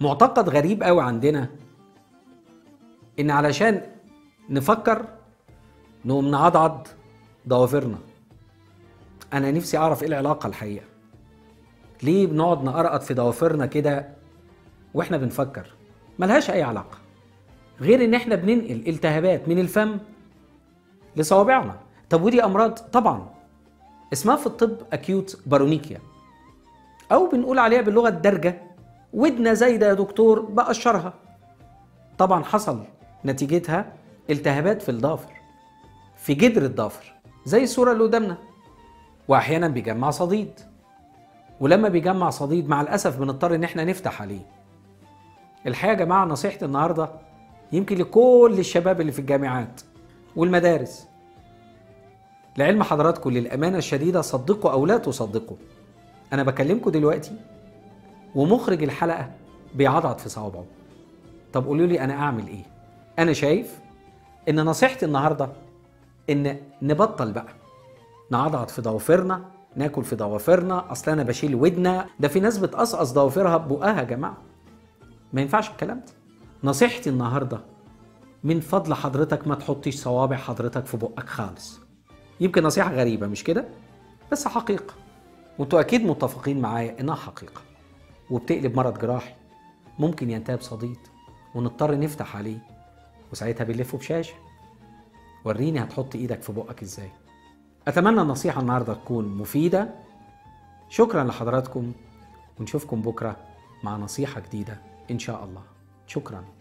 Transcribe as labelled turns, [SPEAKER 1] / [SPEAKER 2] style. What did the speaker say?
[SPEAKER 1] معتقد غريب قوي عندنا ان علشان نفكر نقوم نعضعض ضوافرنا انا نفسي اعرف ايه العلاقه الحقيقه ليه بنقعد نقرقط في ضوافرنا كده واحنا بنفكر ملهاش اي علاقه غير ان احنا بننقل التهابات من الفم لصوابعنا طب ودي امراض طبعا اسمها في الطب اكيوت بارونيكيا او بنقول عليها باللغه الدارجه ودنا زايده يا دكتور بقشرها طبعا حصل نتيجتها التهابات في الضافر في جدر الضافر زي الصوره اللي قدامنا واحيانا بيجمع صديد ولما بيجمع صديد مع الاسف بنضطر ان احنا نفتح عليه الحقيقه يا جماعه نصيحتي النهارده يمكن لكل الشباب اللي في الجامعات والمدارس لعلم حضراتكم للامانه الشديده صدقوا او لا تصدقوا انا بكلمكم دلوقتي ومخرج الحلقه بيعضعض في صوابعه طب قولوا لي انا اعمل ايه انا شايف ان نصيحتي النهارده ان نبطل بقى نعضعض في ضوافرنا ناكل في ضوافرنا اصل انا بشيل ودنا ده في ناس بتقصقص ضوافرها ببقها يا جماعه ما ينفعش الكلام ده نصيحتي النهارده من فضل حضرتك ما تحطيش صوابع حضرتك في بقك خالص يمكن نصيحه غريبه مش كده بس حقيقه وانتوا اكيد متفقين معايا انها حقيقه وبتقلب مرض جراحي ممكن ينتهي بصديد ونضطر نفتح عليه وساعتها بنلفه بشاشه وريني هتحط ايدك في بقك ازاي اتمنى النصيحه النهارده تكون مفيده شكرا لحضراتكم ونشوفكم بكره مع نصيحه جديده ان شاء الله شكرا